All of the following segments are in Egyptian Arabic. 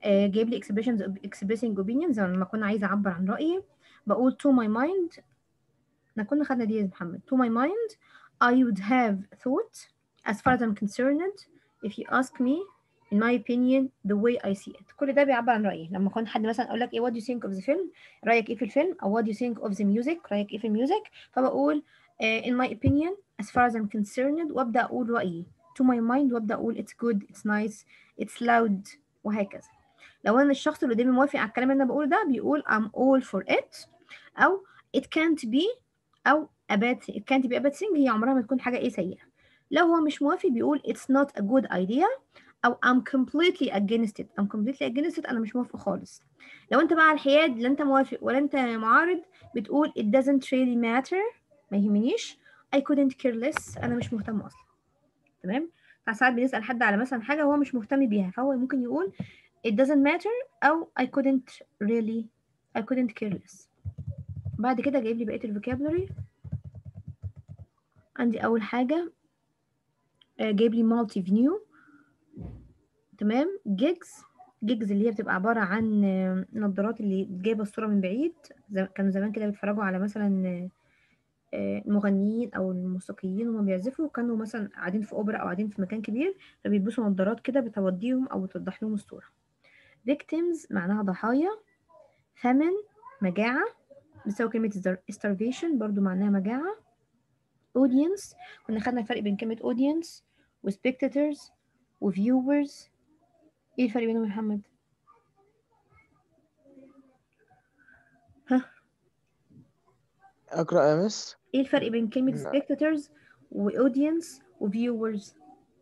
آه جايب لي expressions expressing opinions لما كنا عايزه اعبر عن رايي بقول to my mind احنا كنا خدنا دي يا محمد to my mind I would have thought as far as I'm concerned if you ask me in my opinion the way I see it كل ده بيعبر عن رأيي لما يكون حد مثلا أقول لك إيه what do you think of the film رأيك إيه في الفيلم أو what do you think of the music رأيك إيه في الميوزك فبقول uh, in my opinion as far as I'm concerned وأبدأ أقول رأيي to my mind وأبدأ أقول it's good it's nice it's loud وهكذا لو أنا الشخص اللي قدامي موافق على الكلام اللي أنا بقوله ده بيقول I'm all for it أو it can't be أو a bad thing it can't be a bad thing هي عمرها ما تكون حاجة إيه سيئة لو هو مش موافق بيقول it's not a good idea او I'm completely against it I'm completely against it انا مش موافق خالص لو انت بقى على الحياد لا انت موافق ولا انت معارض بتقول it doesn't really matter ما يهمنيش I couldn't care less انا مش مهتم اصلا تمام فساعات بنسأل حد على مثلا حاجة هو مش مهتم بيها فهو ممكن يقول it doesn't matter او I couldn't really I couldn't care less بعد كده جايب لي بقية الفوكابولري عندي أول حاجة جايب لي multi view تمام جيجز جيجز اللي هي بتبقى عبارة عن نظارات اللي جايبة الصورة من بعيد كانوا زمان كده بيتفرجوا على مثلا المغنيين أو الموسيقيين وهم بيعزفوا كانوا مثلا قاعدين في أوبرا أو قاعدين في مكان كبير فبيلبسوا نظارات كده بتوديهم أو بتوضح لهم الصورة victims معناها ضحايا famine مجاعة بتساوي كلمة starvation برضو معناها مجاعة audience كنا خدنا الفرق بين كلمة audience و spectators و viewers ايه الفرق بينهم يا محمد ها اقرا يا مس ايه الفرق بين كلمة لا. spectators و audience و viewers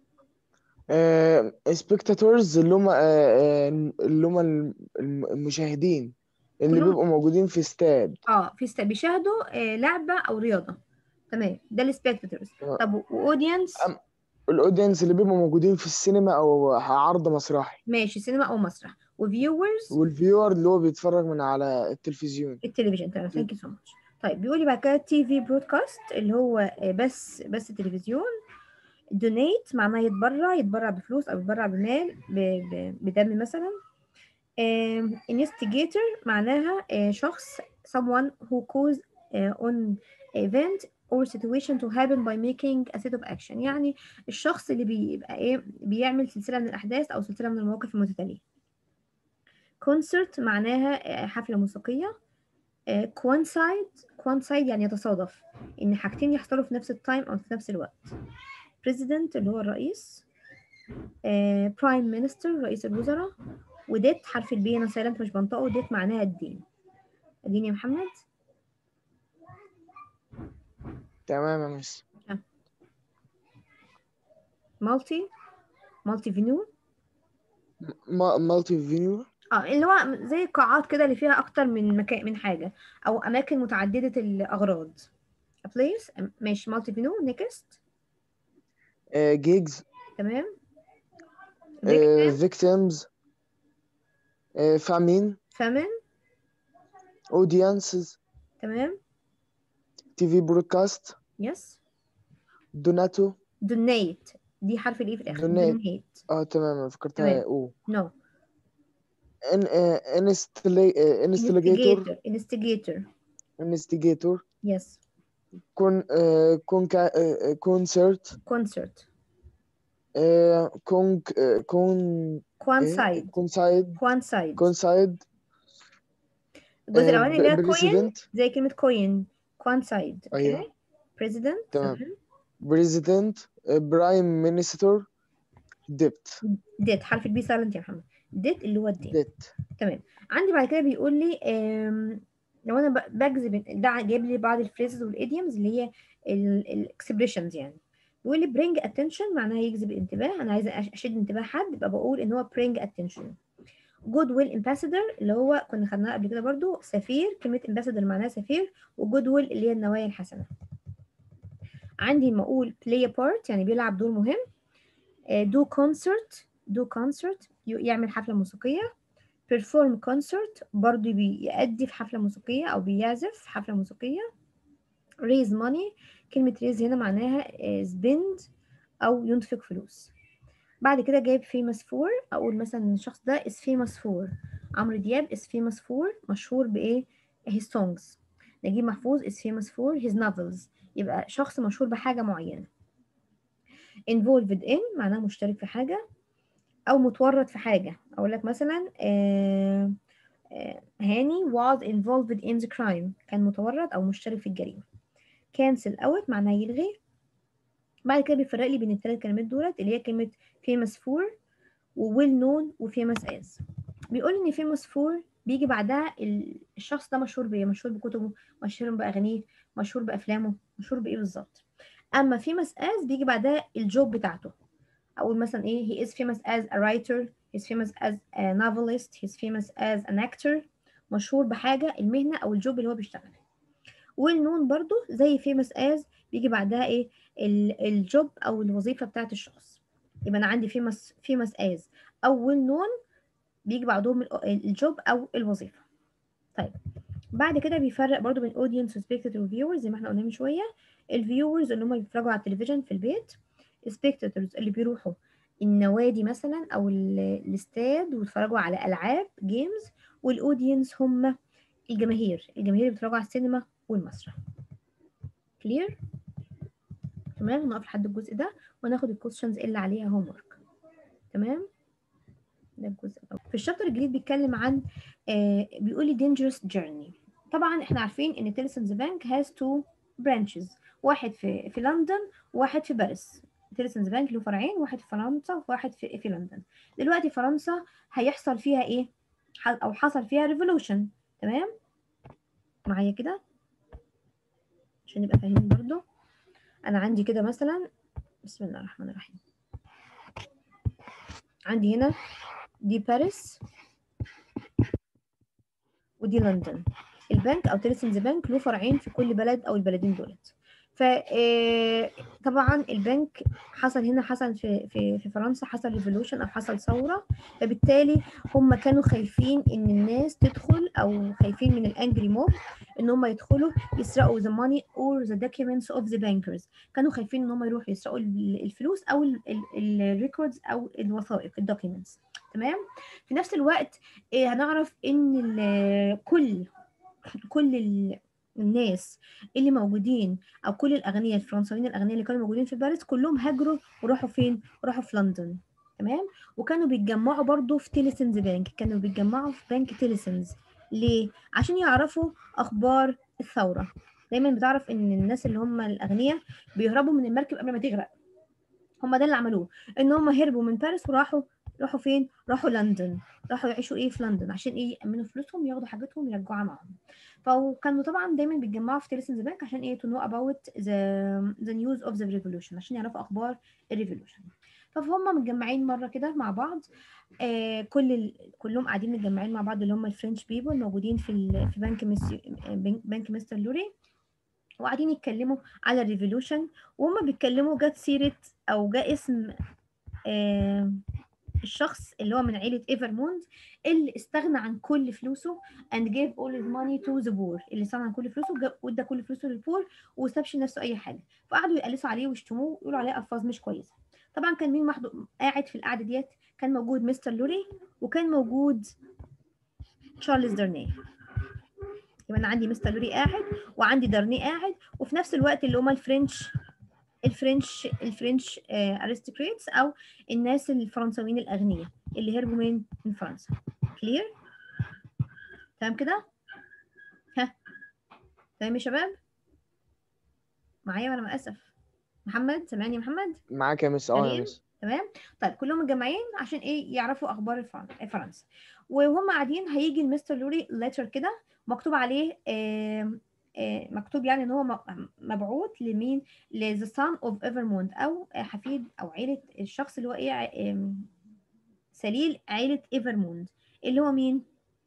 سبيكتاتورز اللي هم آه، آه، اللي هم الم- الم- المشاهدين اللي كلهم- بيبقوا موجودين في استاد اه في است... بيشاهدوا آه لعبة او رياضة تمام ده السبكتاتورز آه. طب واودينس أم- الاودينس اللي بيبقوا موجودين في السينما او عرض مسرحي ماشي سينما او مسرح وفيورز والفيور اللي هو بيتفرج من على التلفزيون التلفزيون تمام ثانك يو سو ماتش طيب بيقول لي بعد كده تي في برودكاست اللي هو آه، بس بس تلفزيون دونيت معناه يتبرع يتبرع بفلوس او يتبرع بمال ب... ب... بدم مثلا انستيجيتور معناها آه، شخص someone who cause آه، on event or situation to happen by making a set of action يعني الشخص اللي بيبقى ايه بيعمل سلسلة من الأحداث أو سلسلة من المواقف المتتالية concert معناها آه، حفلة موسيقية coincide coincide يعني يتصادف إن حاجتين يحصلوا في نفس التايم أو في نفس الوقت president اللي هو الرئيس آه، prime minister رئيس الوزراء وديت حرف البي أنا سايلنت مش بنطقه ديت معناها الدين الدين يا محمد تمام يا مس multi multi venue مالتي فينيو اه اللي هو زي قاعات كده اللي فيها اكتر من مكان من حاجه او اماكن متعدده الاغراض a place ماشي multi venue next جيجز تمام victim فيكتيمز فامين famine اودينسز تمام تي في برودكاست yes دوناتو donate دي حرف الايه في الاخر Donate. donate اه تمام أنا فكرتها تمام. او no ان انستليجيتور instigator instigator انستيجيتور yes كون كون كونسرت concert كون كون coincide كونسايد coincide كونسايد الجزء الاولاني اللي هي coin بريزيدنت زي كلمه coin coincide أيوة. اوكي president تمام. بريزيدنت برايم مينستر ديبت ديت حرف البي سايلنت يا محمد ديت اللي هو الدين ديت عندي بعد كده بيقول لي آم، لو انا ب- بجذب ده جايب لي بعض الفريزز والايديومز اللي هي الاكسبريشنز يعني بيقول لي bring attention معناها يجذب الانتباه انا عايزه أش- اشد انتباه حد يبقى بقول ان هو bring attention good will ambassador اللي هو كنا خدناها قبل كده برضو سفير كلمه ambassador معناها سفير وجود will اللي هي النوايا الحسنه عندي لما اقول play a part يعني بيلعب دور مهم آه، do concert do concert ي- يعمل حفله موسيقيه perform concert برضو بيأدي في حفلة موسيقية أو بيعزف في حفلة موسيقية raise money كلمة raise هنا معناها آه، spend أو ينفق فلوس بعد كده جايب famous for اقول مثلا الشخص ده is famous for عمرو دياب is famous for مشهور بايه his songs نجيب محفوظ is famous for his novels يبقى شخص مشهور بحاجة معينة involved in معناه مشترك في حاجة أو متورط في حاجة أقول لك مثلا آه آه هاني was involved in the crime كان متورط أو مشترك في الجريمة cancel out معناه يلغي بعد كده بيفرق لي بين الثلاث كلمات دولت اللي هي كلمة famous for و well known و famous as بيقول إن famous for بيجي بعدها الشخص ده مشهور بإيه مشهور بكتبه مشهور بأغانيه مشهور بأفلامه مشهور بإيه بالظبط أما famous as بيجي بعدها الجوب بتاعته أقول مثلا إيه he is famous as a writer he's famous as a novelist he's famous as an actor مشهور بحاجة المهنة أو الجوب اللي هو بيشتغلها well known برضو زي famous as بيجي بعدها إيه الجوب أو الوظيفة بتاعت الشخص يبقى أنا عندي famous famous as أو well known بيجي بعدهم الجوب أو الوظيفة طيب بعد كده بيفرق برضو بين audience و spectator viewers زي ما احنا قلنا من شوية الفيورز اللي هم بيتفرجوا على التلفزيون في البيت spectators اللي بيروحوا النوادي مثلا أو الاستاد ويتفرجوا على ألعاب جيمز والأودينس هم الجماهير الجماهير اللي بيتفرجوا على السينما والمسرح كلير تمام نقف لحد الجزء ده وناخد الكويشنز اللي عليها هوم ورك تمام ده الجزء الأول في الشابتر الجديد بيتكلم عن آه بيقول لي dangerous journey طبعا احنا عارفين ان تيلسونز بانك has two branches واحد في في لندن وواحد في باريس تيلسونز بانك له فرعين واحد في فرنسا وواحد في في لندن دلوقتي فرنسا هيحصل فيها ايه او حصل فيها ريفولوشن تمام معايا كده عشان نبقى فاهمين برضو انا عندي كده مثلا بسم الله الرحمن الرحيم عندي هنا دي باريس ودي لندن البنك او تيلسونز بنك له فرعين في كل بلد او البلدين دولت فطبعا البنك حصل هنا حصل في في في فرنسا حصل ريفولوشن او حصل ثوره فبالتالي هم كانوا خايفين ان الناس تدخل او خايفين من الانجري موب ان هم يدخلوا يسرقوا the money or the documents of the bankers كانوا خايفين ان هم يروحوا يسرقوا الفلوس او الريكوردز او الوثائق الدوكيومنتس تمام في نفس الوقت هنعرف ان كل كل الناس اللي موجودين او كل الاغنياء الفرنساويين الاغنياء اللي كانوا موجودين في باريس كلهم هاجروا وراحوا فين راحوا في لندن تمام وكانوا بيتجمعوا برضو في تيليسنز بانك كانوا بيتجمعوا في بنك تيليسنز ليه عشان يعرفوا اخبار الثوره دايما بتعرف ان الناس اللي هم الاغنياء بيهربوا من المركب قبل ما تغرق هم ده اللي عملوه ان هم هربوا من باريس وراحوا راحوا فين راحوا لندن راحوا يعيشوا ايه في لندن عشان ايه يامنوا فلوسهم ياخدوا حاجتهم يرجعوها معاهم فكانوا طبعا دايما بيتجمعوا في تيليسنز بانك عشان ايه to know about the the news of the revolution عشان يعرفوا اخبار الريفولوشن فهم متجمعين مره كده مع بعض آه كل ال... كلهم قاعدين متجمعين مع بعض اللي هم الفرنش بيبل موجودين في ال... في بنك مس... بنك مستر لوري وقاعدين يتكلموا على الريفولوشن وهم بيتكلموا جت سيره او جاء اسم آه الشخص اللي هو من عيلة ايفرموند اللي استغنى عن كل فلوسه and gave all his money to the poor اللي استغنى عن كل فلوسه وادى كل فلوسه للبور وسابش نفسه اي حاجه فقعدوا يقلسوا عليه ويشتموه ويقولوا عليه الفاظ مش كويسه طبعا كان مين محضو... قاعد في القعده ديت كان موجود مستر لوري وكان موجود تشارلز دارنيه يبقى انا عندي مستر لوري قاعد وعندي دارنيه قاعد وفي نفس الوقت اللي هم الفرنش الفرنش الفرنش ارستقراطس او الناس الفرنساويين الاغنياء اللي هربوا من من فرنسا كلير تمام كده ها تمام يا شباب معايا ولا اسف محمد سامعني يا محمد معاك يا مس اه يا مس تمام طيب كلهم متجمعين عشان ايه يعرفوا اخبار فرنسا وهم قاعدين هيجي المستر لوري ليتر كده مكتوب عليه آه مكتوب يعني ان هو مبعوث لمين لذا سان اوف ايفرموند او حفيد او عيله الشخص اللي هو ايه سليل عيله ايفرموند اللي هو مين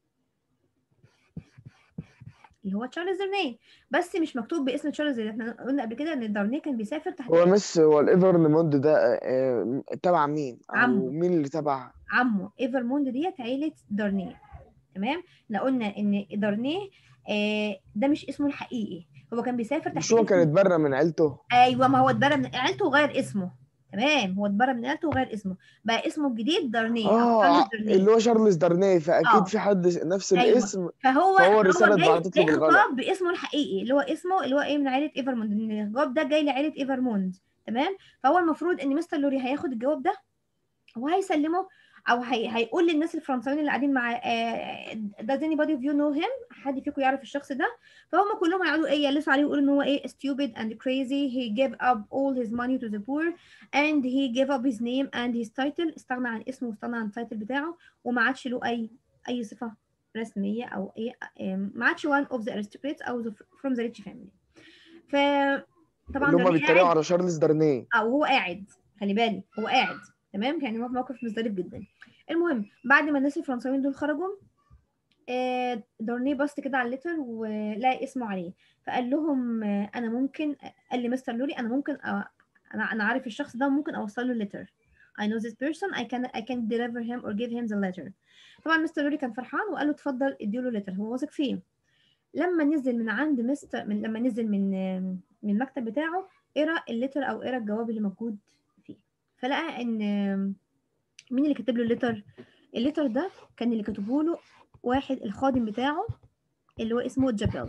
اللي هو تشارلز دارنيه بس مش مكتوب باسم تشارلز احنا قلنا قبل كده ان دارنيه كان بيسافر تحت هو مس هو الايفرموند ده تبع مين او عمه. مين اللي تبع عمه ايفرموند ديت عيله دارنيه تمام احنا قلنا ان دارنيه آه ده مش اسمه الحقيقي هو كان بيسافر تحت مش هو كان اتبرى من عيلته ايوه ما هو اتبرى من عيلته وغير اسمه تمام هو اتبرى من عيلته وغير اسمه بقى اسمه الجديد دارنيه أو اه شارلز دارنيه اللي هو شارلز دارنيه فاكيد اه في حد نفس ايوه الاسم فهو فهو هو الرساله جاي اتبعتت له جاي بالغلط خطاب باسمه الحقيقي اللي هو اسمه اللي هو ايه من عيله ايفرموند إن الجواب ده جاي لعيله ايفرموند تمام فهو المفروض ان مستر لوري هياخد الجواب ده وهيسلمه او هي... هيقول للناس الفرنساويين اللي قاعدين مع آه، does anybody of you know him حد فيكم يعرف الشخص ده فهم كلهم هيقعدوا ايه يلسوا عليه ويقولوا ان هو ايه stupid and crazy he gave up all his money to the poor and he gave up his name and his title استغنى عن اسمه واستغنى عن التايتل بتاعه وما عادش له اي اي صفة رسمية او ايه آم، ما عادش one of the aristocrats او the, from the rich family ف طبعا اللي هم ده بيتريقوا قاعد على شارلز دارنيه او هو قاعد خلي بالي هو قاعد تمام يعني هو في موقف مزدرب جدا المهم بعد ما الناس الفرنساويين دول خرجوا آه، دورنيه بص كده على الليتر ولقى اسمه عليه فقال لهم آه، انا ممكن قال لي مستر لوري انا ممكن أ... انا انا عارف الشخص ده ممكن اوصل له الليتر I know this person I can I can deliver him or give him the letter طبعا مستر لوري كان فرحان وقال له اتفضل اديله الليتر هو واثق فيه لما نزل من عند مستر من لما نزل من آه، من المكتب بتاعه قرا الليتر او قرا الجواب اللي موجود فيه فلقى ان آه، مين اللي كتب له الليتر الليتر ده كان اللي كتبه له واحد الخادم بتاعه اللي هو اسمه جابيل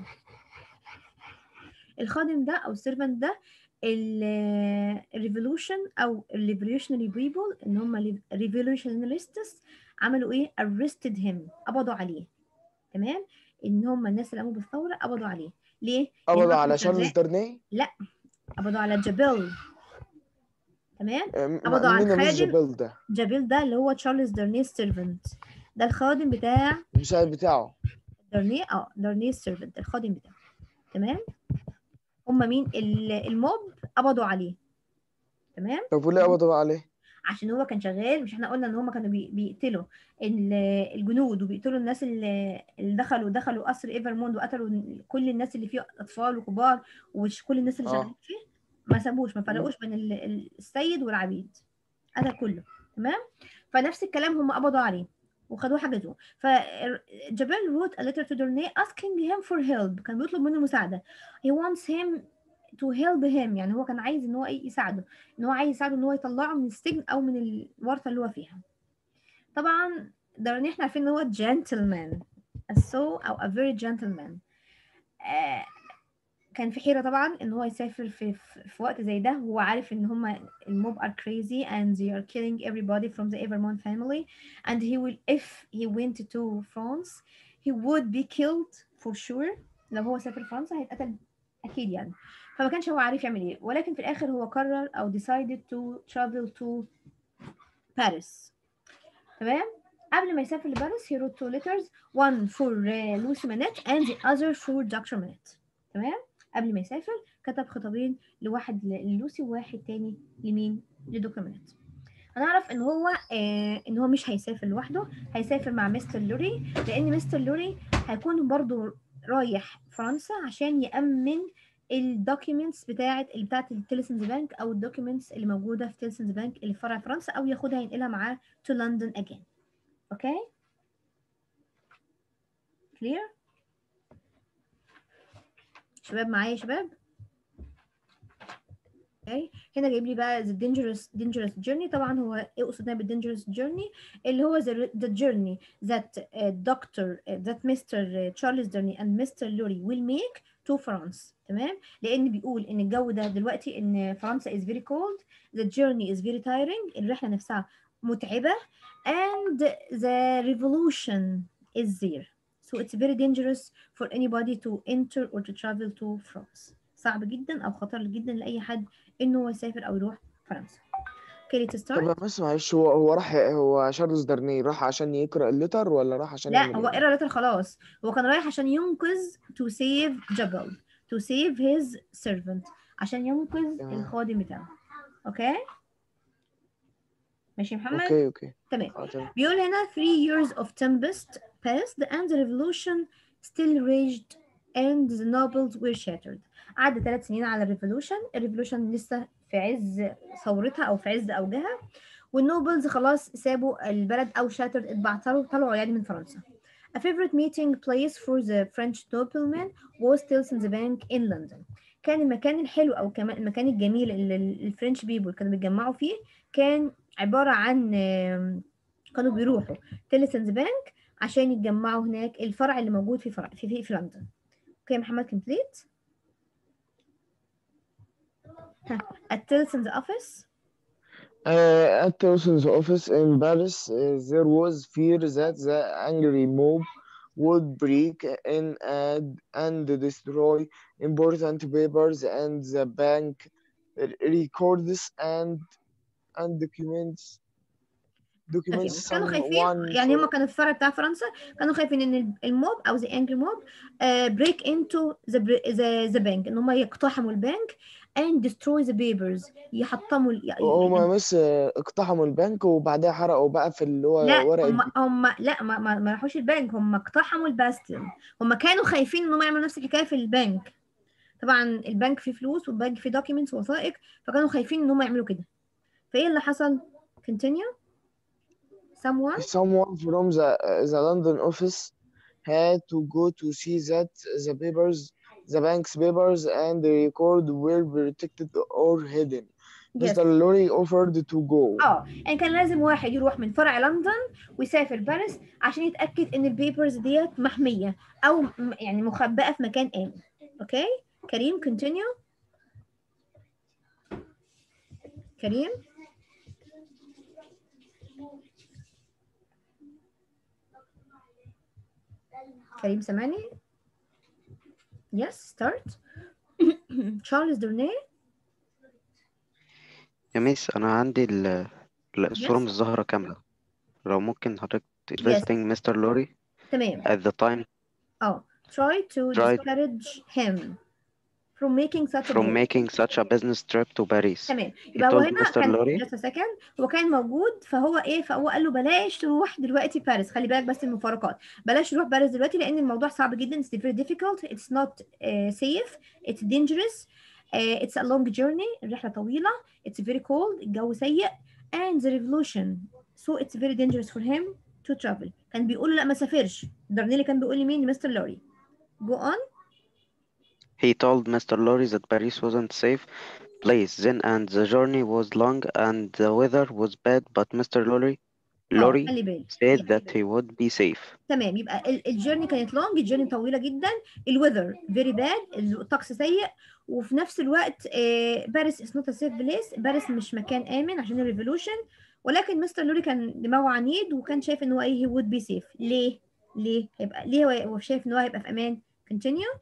الخادم ده او السيرفنت ده الريفولوشن او الريفولوشنري بيبل ان هم ريفولوشناليستس عملوا ايه arrested him قبضوا عليه تمام ان هم الناس اللي قاموا بالثوره قبضوا عليه ليه لأن هو قبضوا كان على شارلز شغال دارنيه قبضوا على جابيل تمام آه، قبضوا على مين مش الخادم جابيل ده جابيل ده اللي هو تشارلز دارنيه سيرفنت ده الخادم بتاع المساعد بتاعه دارنيه اه دارنيه سيرفنت الخادم بتاعه تمام هم مين ال- الموب قبضوا عليه تمام طب وليه قبضوا عليه عشان هو كان شغال مش احنا قلنا ان هم كانوا بي- بيقتلوا ال- الجنود وبيقتلوا الناس اللي اللي دخلوا دخلوا قصر ايفرموند وقتلوا كل الناس اللي فيه اطفال وكبار وكل الناس اللي آه. شغالين فيه ما سابوش ما فرقوش بين ال- ال- السيد والعبيد قتل كله تمام فنفس الكلام هم قبضوا عليه وخدوه حجزوه فجابيل wrote a letter to Dornay asking him for help كان بيطلب منه مساعدة he wants him to help him يعني هو كان عايز ان هو إيه يساعده ان هو عايز يساعده ان هو يطلعه من السجن او من الورطة اللي هو فيها طبعا دارني احنا عارفين ان هو gentleman a so او a very gentleman آه كان في حيرة طبعا ان هو يسافر في, في, في وقت زي ده هو عارف ان هما الموب are crazy and they are killing everybody from the Evermont family and he will if he went to France he would be killed for sure لو هو سافر فرنسا هيتقتل اكيد يعني فما كانش هو عارف يعمل ايه ولكن في الاخر هو قرر او decided to travel to Paris تمام قبل ما يسافر لباريس he wrote two letters one for uh, Lucy Manette and the other for Dr. Manette تمام قبل ما يسافر كتب خطابين لواحد ل- للوسي وواحد تاني لمين لدكتور منات هنعرف ان هو آه ان هو مش هيسافر لوحده هيسافر مع مستر لوري لان مستر لوري هيكون برضو رايح فرنسا عشان يأمن الدوكيومنتس بتاعت اللي بتاعت التيلسنز بانك او الدوكيومنتس اللي موجوده في تيلسنز بانك اللي في فرع فرنسا او ياخدها ينقلها معاه to London again اوكي كلير شباب معايا يا شباب اوكي هنا جايب لي بقى the dangerous dangerous journey طبعا هو ايه قصدنا بال dangerous journey اللي هو the, the journey that uh, doctor uh, that Mr. Charles Darnay and Mr. Lurie will make to France تمام لان بيقول ان الجو ده دلوقتي ان فرنسا is very cold the journey is very tiring الرحله نفسها متعبه and the revolution is there so it's very dangerous for anybody to enter or to travel to France صعب جدا او خطر جدا لاي حد انه هو يسافر او يروح فرنسا اوكي let's start طب بس معلش هو هو راح هو شارلز دارنيه راح عشان يقرأ الليتر ولا راح عشان لا يعمل هو ايه؟ قرا لتر خلاص هو كان رايح عشان ينقذ to save جبل to save his servant عشان ينقذ تمام. الخادم بتاعه اوكي ماشي يا محمد اوكي اوكي تمام اه تمام بيقول هنا three years of tempest passed and the revolution still raged and the nobles were shattered عدى ثلاث سنين على الريفولوشن الريفولوشن لسه في عز ثورتها او في عز اوجها والنوبلز خلاص سابوا البلد او شاترد اتبعتروا طلعوا يعني من فرنسا A favorite meeting place for the French noblemen was Tillson's Bank in London. كان المكان الحلو او كمان المكان الجميل اللي ال- الفرنش بيبول كانوا بيتجمعوا فيه كان عباره عن آم، كانوا بيروحوا تيليسونز بانك عشان يتجمعوا هناك الفرع اللي موجود في فرع في في, في لندن اوكي يا محمد كومبليت ها التيليسونز اوفيس Uh, at Towson's office in Paris, uh, there was fear that the angry mob would break in and, and destroy important papers and the bank r- records and and documents documents كانوا خايفين someone يعني هم for- كانوا في الفرع بتاع فرنسا كانوا خايفين ان ال- الموب او ذا انجري موب بريك انتو ذا ذا بانك ان هم يقتحموا البنك and destroy the papers يحطموا ال- يعني هما بس آه، اقتحموا البنك وبعدها حرقوا بقى في اللي هو لا ورق هم الد- هم لا ما ما ما راحوش البنك هم اقتحموا الباستيون هم كانوا خايفين ان هم يعملوا نفس الحكايه في البنك طبعا البنك فيه فلوس والبنك فيه دوكيومنتس وثائق فكانوا خايفين ان هم يعملوا كده فايه اللي حصل continue someone someone from the the London office had to go to see that the papers the bank's papers and the record were protected or hidden yes Mr. Lorry offered to go اه يعني كان لازم واحد يروح من فرع لندن ويسافر باريس عشان يتاكد ان البيبرز ديت محميه او م- يعني مخبأه في مكان امن اوكي كريم continue كريم كريم سامعني يس ستارت تشارلز دورنيه يا ميس أنا عندي ال- ال- الصورة Yes. مش ظاهرة كاملة لو ممكن حضرتك Yes. visiting Mr. Lorry تمام at the time اه try to Try- discourage him from making such a from move. making such a business trip to Paris. تمام He يبقى هو told هنا Mr. كان Lorry just a second هو كان موجود فهو ايه فهو قال له بلاش تروح دلوقتي باريس خلي بالك بس من المفارقات بلاش تروح باريس دلوقتي لان الموضوع صعب جدا it's very difficult it's not uh, safe it's dangerous uh, it's a long journey الرحلة طويلة it's very cold الجو سيء and the revolution so it's very dangerous for him to travel كان بيقول له لا ما سافرش دارنيلي كان بيقول لمين مستر لوري go on He told Mr. Lorry that Paris wasn't safe place then and the journey was long and the weather was bad but Mr. Lorry اه Lorry خلي بالك said Yeah. that he would be safe. تمام يبقى ال- الجيرني كانت لونج الجيرني طويله جدا الويذر فيري باد الطقس سيء وفي نفس الوقت آه، باريس از نوت سيف بليس باريس مش مكان امن عشان الريفولوشن ولكن مستر لوري كان دماغه عنيد وكان شايف ان هو ايه هي وود بي سيف ليه ليه هيبقى ليه هو هو شايف ان هو هيبقى في امان continue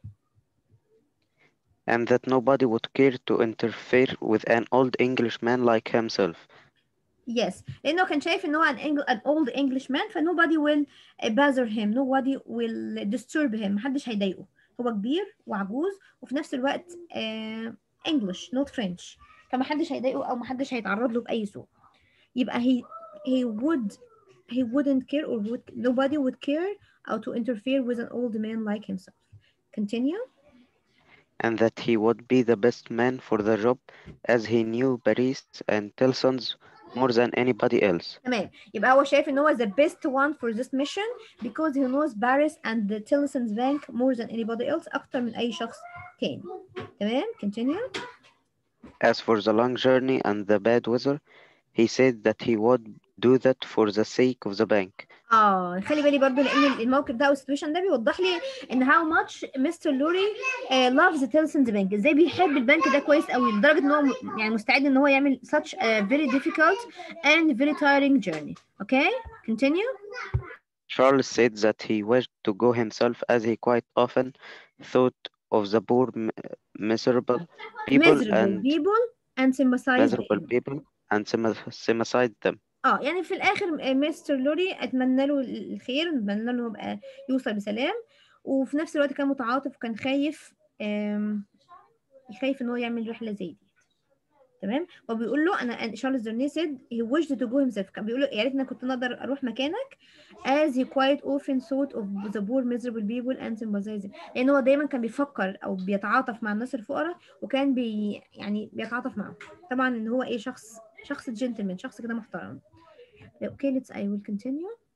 and that nobody would care to interfere with an old Englishman like himself. yes لانه كان شايف ان هو an, Engl- an old Englishman ف nobody will bother him nobody will disturb him محدش هيضايقه هو كبير وعجوز وفي نفس الوقت آه English not French فمحدش هيضايقه او محدش هيتعرض له بأي سوء يبقى he he would he wouldn't care or would nobody would care or to interfere with an old man like himself continue and that he would be the best man for the job as he knew Paris and Telsons more than anybody else. تمام يبقى هو شايف ان هو the best one for this mission because he knows Paris and the Tillson's Bank more than anybody else اكتر من اي شخص تاني تمام continue As for the long journey and the bad weather, he said that he would do that for the sake of the bank. اه خلي بالي برضو لان الموقف ده او السيتويشن ده بيوضح لي ان how much Mr. لوري uh, loves the Tillson's Bank ازاي بيحب البنك ده كويس قوي لدرجه ان هو م- يعني مستعد ان هو يعمل such a very difficult and very tiring journey okay continue Charles said that he wished to go himself as he quite often thought of the poor m- miserable people miserable and people and sympathize miserable them. people and sympath- sympathize them. اه يعني في الاخر مستر لوري اتمنى له الخير اتمنى له إنه يبقى يوصل بسلام وفي نفس الوقت كان متعاطف وكان خايف آم، خايف ان هو يعمل رحله زي دي تمام وبيقول له انا أنا- شارلز درنيه said he wished to go himself كان بيقول له يا ريتني كنت اقدر اروح مكانك as he quite often thought of the poor miserable people and sympathizing لان هو دايما كان بيفكر او بيتعاطف مع الناس الفقراء وكان بي يعني بيتعاطف معاهم طبعا ان هو ايه شخص شخص جنتلمان شخص كده محترم اوكي let's I will continue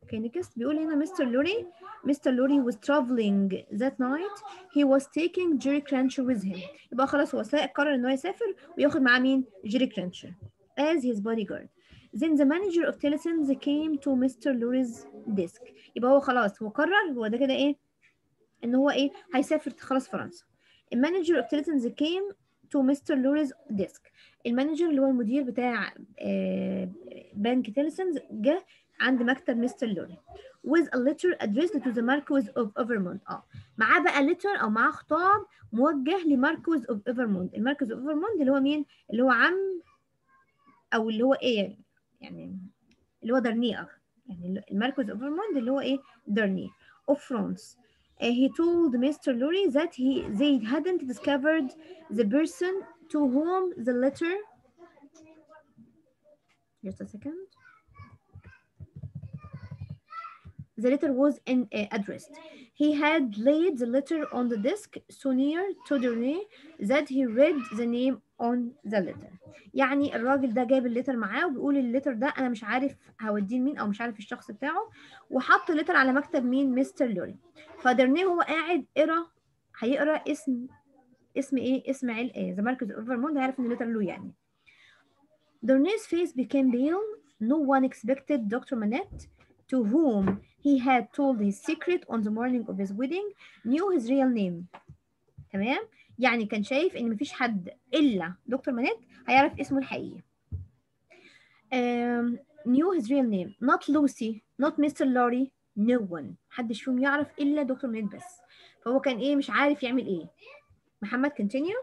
Okay, next بيقول هنا Mr. Lorry Mr. Lorry was traveling that night he was taking Jerry Cruncher with him يبقى خلاص هو سا- قرر ان هو يسافر وياخد معاه مين Jerry Cruncher as his bodyguard then the manager of Tillson's came to Mr. Lorry's desk يبقى هو خلاص هو قرر هو ده كده ايه ان هو ايه هيسافر خلاص فرنسا المانجر اوف تيلسونز came to Mr. Lorry's desk المانجر اللي هو المدير بتاع آه، بنك تيلسونز جه عند مكتب مستر لوري with a letter addressed to the Marquis of Evermont اه معاه بقى letter او معاه خطاب موجه لماركوز اوف ايفرموند الماركوز اوف ايفرموند اللي هو مين اللي هو عم او اللي هو ايه يعني اللي هو درنيه يعني الماركوز اوف ايفرموند اللي هو ايه درنيه of France Uh, he told Mr. Lorry that he they hadn't discovered the person to whom the letter just a second the letter was in, uh, addressed. He had laid the letter on the desk so near to Durnay that he read the name on the letter. يعني الراجل ده جاب الليتر معاه وبيقول الليتر ده انا مش عارف هوديه لمين او مش عارف الشخص بتاعه وحط الليتر على مكتب مين مستر لوري فدرنيه هو قاعد قرا هيقرا اسم اسم ايه اسم عيل ايه ذا ماركز اوفرموند هيعرف ان الليتر له يعني Dornay's face became pale. No one expected Dr. Manette, to whom he had told his secret on the morning of his wedding, knew his real name. تمام؟ يعني كان شايف إن مفيش حد إلا دكتور مانيت هيعرف اسمه الحقيقي. Um, knew his real name. Not Lucy, not Mr. Lorry, no one. محدش فيهم يعرف إلا دكتور مانيت بس. فهو كان إيه مش عارف يعمل إيه. محمد continue.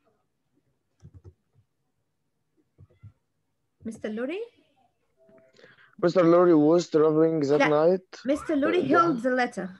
Mr. Lorry. Mr. Lorry was traveling that لا. night. Mr. Lorry Uh, held the letter.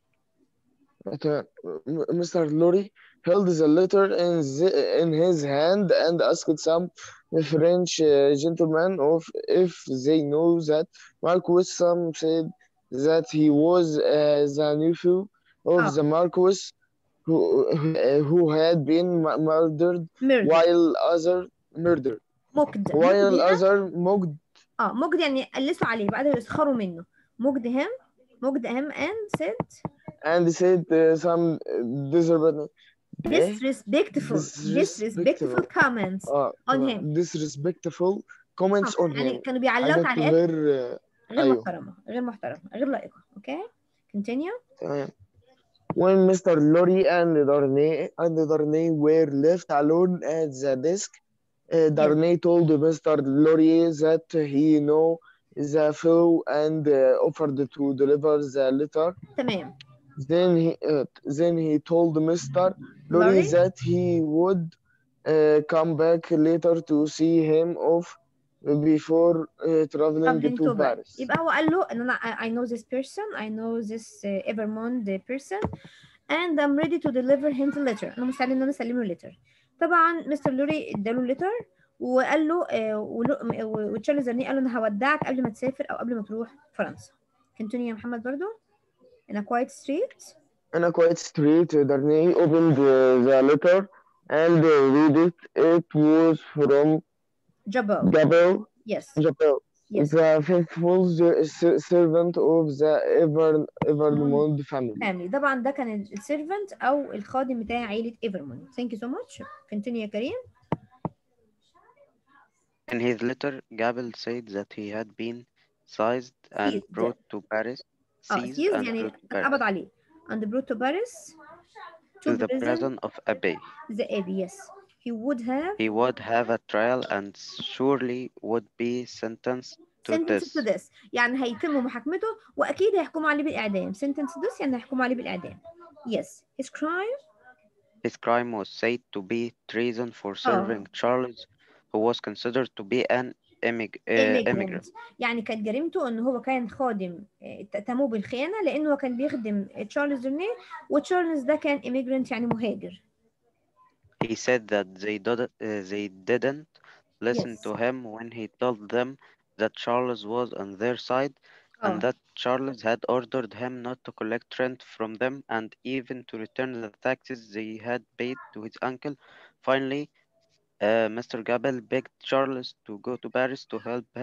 But, uh, M- Mr. Lorry held the letter in, the, in his hand and asked some French uh, gentleman of if they know that Marquis. Some said that he was uh, the nephew of Ah. the Marquis who, uh, who had been mu- murdered Murder. while other murdered مجد. while مجد هنا- other mocked اه مجد يعني قلسوا عليه بعد يسخروا منه. مجد him. مجد him and said and said uh, some disrespectful disrespectful Disrespectful. disrespectful comments. اه On تمام. him. disrespectful comments آه، on يعني him كانوا بيعلقوا حاجات تعليقات غير غير أيوه. محترمة غير محترمة غير لائقة. اوكي؟ continue. تمام when Mr. Lorry and Darnay and Darnay were left alone at the desk uh, Darnay told Mr. Lorry that he knew the fellow and uh, offered to deliver the letter تمام. then he uh, then he told Mr. Lorry Lorry? that he would uh, come back later to see him off before uh, traveling Traveling to to Paris. Paris. يبقى هو قال له ان انا I I know this person I know this uh, Evermond person and I'm ready to deliver him the letter انا مستعد ان انا اسلم له الليتر طبعا مستر لوري اداله الليتر وقال له آه، ولو- و- وتشارلز زرني قال له انا هودعك قبل ما تسافر او قبل ما تروح فرنسا continue يا محمد برضو in a quiet street In a quiet street, Darnay opened uh, the letter and uh, read it. It was from Jabal Gabel, yes Jabel, yes the faithful ser- ser- servant of the Ever Evermond family. family طبعا ده كان السيرفنت او الخادم بتاع عيلة ايفرمون thank you so much continue يا كريم In his letter, Gabel said that he had been seized and Seized. brought to Paris. اه Seized seized and يعني brought to Paris, اتقبض عليه and brought to Paris to to the prison prison of Abbey. the Abbey yes he would have He would have a trial and surely would be sentenced to sentenced to death. this يعني هيتم محاكمته واكيد هيحكموا عليه بالاعدام sentence to this يعني هيحكموا عليه بالاعدام yes his crime His crime was said to be treason for serving Charles, who was considered to be an immig- uh, immigrant immigrant. يعني كانت جريمته ان هو كان خادم آه، اتهموه بالخيانه لانه هو كان بيخدم تشارلز درنيه وتشارلز ده كان immigrant يعني مهاجر He said that they, did, uh, they didn't listen Yes. to him when he told them that Charles was on their side and اه that Charles had ordered him not to collect rent from them and even to return the taxes they had paid to his uncle. Finally, uh, Mr. Gabel begged Charles to go to Paris to help him,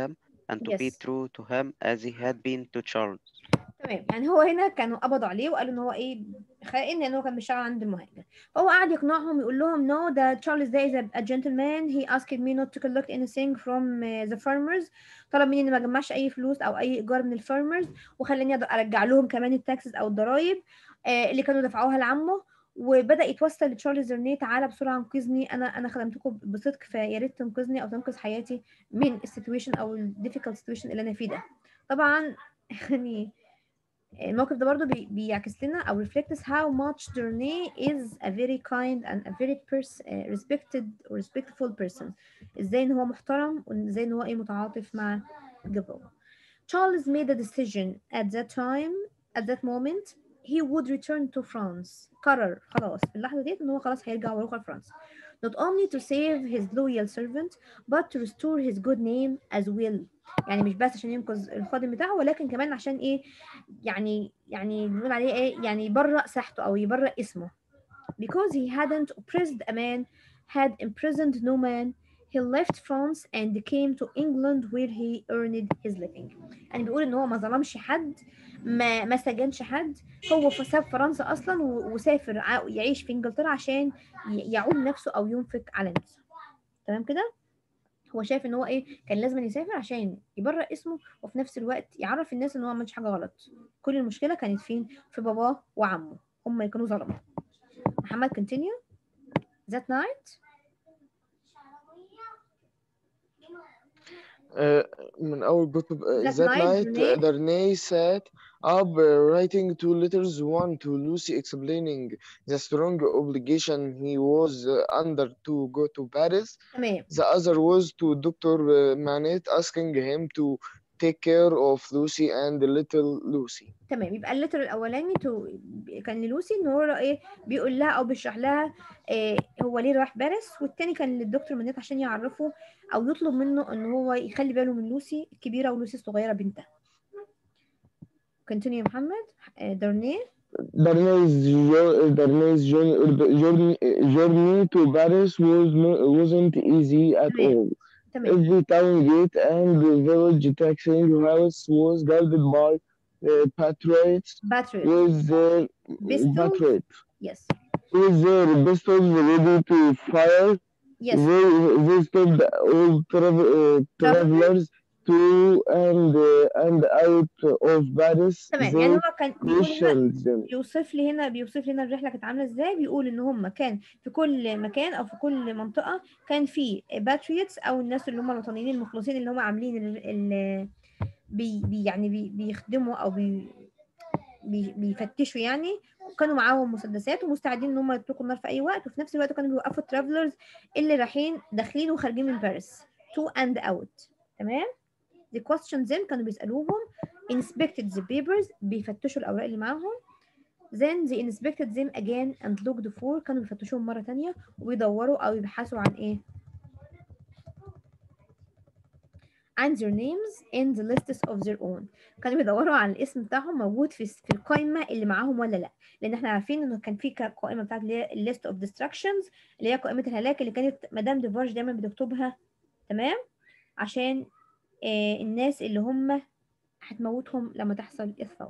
and to be Yes. true to him as he had been to Charles. تمام يعني هو هنا كانوا قبضوا عليه وقالوا ان هو ايه خائن لان هو كان بيشتغل عند المهاجر فهو قعد يقنعهم يقول لهم no that Charles Day is a, a gentleman he asked me not to collect anything from uh, the farmers طلب مني اني ما اجمعش اي فلوس او اي ايجار من الفارمرز وخلاني أقدر ارجع لهم كمان التاكسز او الضرايب آه، اللي كانوا دفعوها لعمه وبدا يتوسل لتشارلز رنيه تعالى بسرعه انقذني انا انا خدمتكم بصدق فيا ريت تنقذني او تنقذ حياتي من السيتويشن او الديفيكالت سيتويشن اللي انا فيه ده طبعا يعني الموقف ده برضو بي- بيعكس لنا او reflects how much Dornay is a very kind and a very pers- uh, respected or respectful person ازاي ان هو محترم وازاي ان هو ايه متعاطف مع جبل Charles made a decision at that time at that moment he would return to France قرر خلاص في اللحظة ديت ان هو خلاص هيرجع ويروح لفرنسا not only to save his loyal servant but to restore his good name as well يعني مش بس عشان ينقذ الخادم بتاعه ولكن كمان عشان ايه يعني يعني بنقول عليه ايه يعني يبرأ ساحته او يبرأ اسمه because he hadn't oppressed a man had imprisoned no man he left France and came to England where he earned his living يعني بيقول ان هو ما ظلمش حد ما ما سجنش حد هو ف- ساب فرنسا اصلا و- وسافر ع- يعيش في انجلترا عشان ي- يعول نفسه او ينفق على نفسه تمام كده هو شايف ان هو ايه كان لازم يسافر عشان يبرئ اسمه وفي نفس الوقت يعرف الناس ان هو ما عملش حاجه غلط كل المشكله كانت فين في باباه وعمه هم اللي كانوا ظلموا محمد continue that night Uh, من أول بكتب uh, That that night, night Darnay- uh, Darnay sat up uh, writing two letters one to Lucy explaining the strong obligation he was uh, under to go to Paris تمام the other was to Dr. uh, Manet asking him to take care of Lucy and little Lucy تمام يبقى اللتر الاولاني تو كان للوسي ان هو ايه بيقول لها او بيشرح لها إيه هو ليه راح باريس والتاني كان للدكتور منيت عشان يعرفه او يطلب منه ان هو يخلي باله من لوسي الكبيره ولوسي الصغيره بنتها continue يا محمد آه، دارنيه Darnay's, jo- Darnay's journey, journey, journey to Paris was no, wasn't easy at تمام. all. تمام Every town gate and the village taxing house was guarded by uh, patriots باتريوت with their Pistols? patriot يس with their pistols ready to fire. يس They, they stopped all travel, uh, travelers to and uh, and out of Paris. تمام يعني They هو كان بيقول هنا questioned them. بيوصف لي هنا بيوصف لي هنا الرحله كانت عامله ازاي بيقول ان هم كان في كل مكان او في كل منطقه كان في باتريوتس او الناس اللي هم الوطنيين المخلصين اللي هم عاملين ال ال بي بي يعني بي بيخدموا او بي بي بيفتشوا يعني وكانوا معاهم مسدسات ومستعدين ان هم يطلقوا النار في اي وقت وفي نفس الوقت كانوا بيوقفوا الترافلرز اللي رايحين داخلين وخارجين من باريس تو اند اوت تمام the questions them كانوا بيسألوهم inspected the papers بيفتشوا الأوراق اللي معاهم then they inspected them again and looked for كانوا بيفتشوهم مرة تانية وبيدوروا أو يبحثوا عن إيه عن their names and the lists of their own كانوا بيدوروا عن الاسم بتاعهم موجود في في القائمة اللي معاهم ولا لا لأن احنا عارفين إنه كان في ك- قائمة بتاعت اللي هي list of destructions اللي هي قائمة الهلاك اللي كانت مدام ديفارج دايما بتكتبها تمام عشان آه، الناس اللي هم هتموتهم لما تحصل الثورة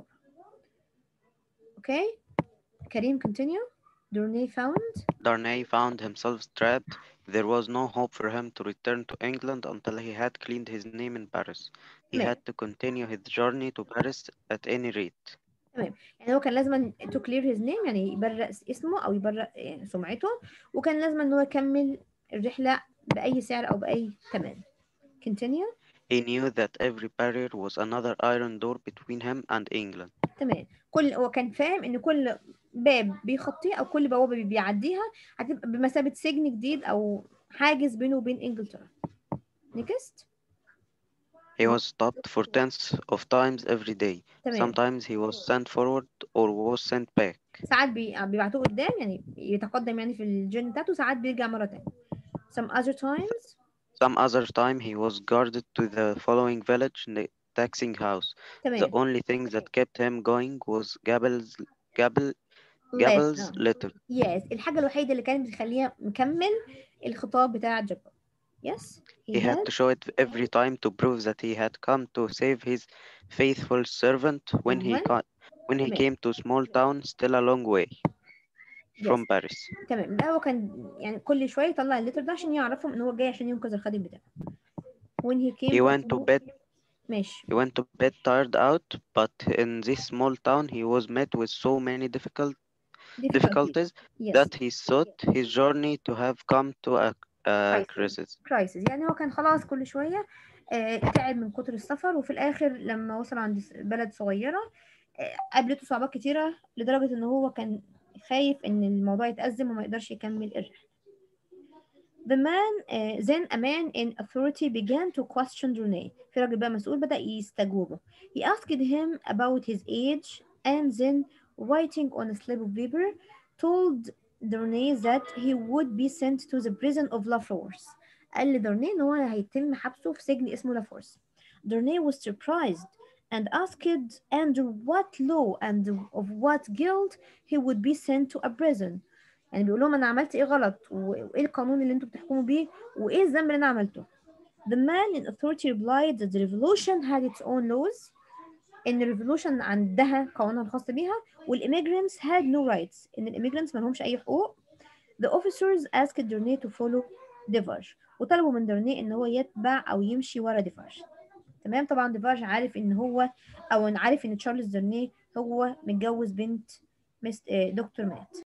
اوكي كريم continue Dornay found Darnay found himself trapped. There was no hope for him to return to England until he had cleaned his name in Paris. He تمام. had to continue his journey to Paris at any rate. يعني هو كان لازم to clear his name يعني يبرأ اسمه أو يبرأ آه، سمعته وكان لازم إن هو يكمل الرحلة بأي سعر أو بأي ثمن continue He knew that every barrier was another iron door between him and England. تمام كل هو كان فاهم إن كل باب بيخطيه أو كل بوابة بيعديها هتبقى بمثابة سجن جديد أو حاجز بينه وبين إنجلترا next He was stopped for tens of times every day. تمام Sometimes he was sent forward or was sent back. ساعات بي- بيبعتوه قدام يعني يتقدم يعني في الجيرني بتاعته ساعات بيرجع مرة تانية some other times Some other time he was guarded to the following village na- taxing house. The تمام only thing that kept him going was Gabel's Gabel Less. Gabel's آه. letter. يس الحاجة الوحيدة اللي كانت بتخليها مكمل الخطاب بتاع جبل yes He had to show it every time to prove that he had come to save his faithful servant when he When? got, when he تمام. came to small town still a long way from Yes. Paris. تمام ده هو كان يعني كل شويه يطلع الليتر ده عشان يعرفهم ان هو جاي عشان ينقذ الخادم بتاعه when he came He went to small- bed ماشي he went to bed tired out, but in this small town he was met with so many difficult difficulties yes that he thought his journey to have come to a, a Crisis. crisis. كرايسيس يعني هو كان خلاص كل شويه آه، تعب من كتر السفر وفي الاخر لما وصل عند س- بلد صغيره آه، قابلته صعوبات كتيره لدرجه ان هو كان خايف ان الموضوع يتأزم وما يقدرش يكمل الرحله The man uh, then a man in authority began to question Rene في راجل بقى مسؤول بدأ يستجوبه He asked him about his age and then writing on a slip of paper told Rene that he would be sent to the prison of La Force قال لدورنيه ان هو هيتم حبسه في سجن اسمه لا فورس Dornay was surprised and asked under what law and of what guilt he would be sent to a prison يعني بيقول لهم انا عملت ايه غلط و- وايه القانون اللي انتوا بتحكموا بيه وايه الذنب اللي انا عملته The man in authority replied that the revolution had its own laws ان الريفولوشن عندها قوانينها الخاصة بيها والimmigrants had no rights ان الاميجرانتس ما لهمش اي حقوق The officers asked Dornay to follow Defarge وطلبوا من دورنيه ان هو يتبع او يمشي ورا ديفارج تمام طبعا ديفارج عارف ان هو او عارف ان تشارلز دورنيه هو متجوز بنت مس... آه، دكتور مات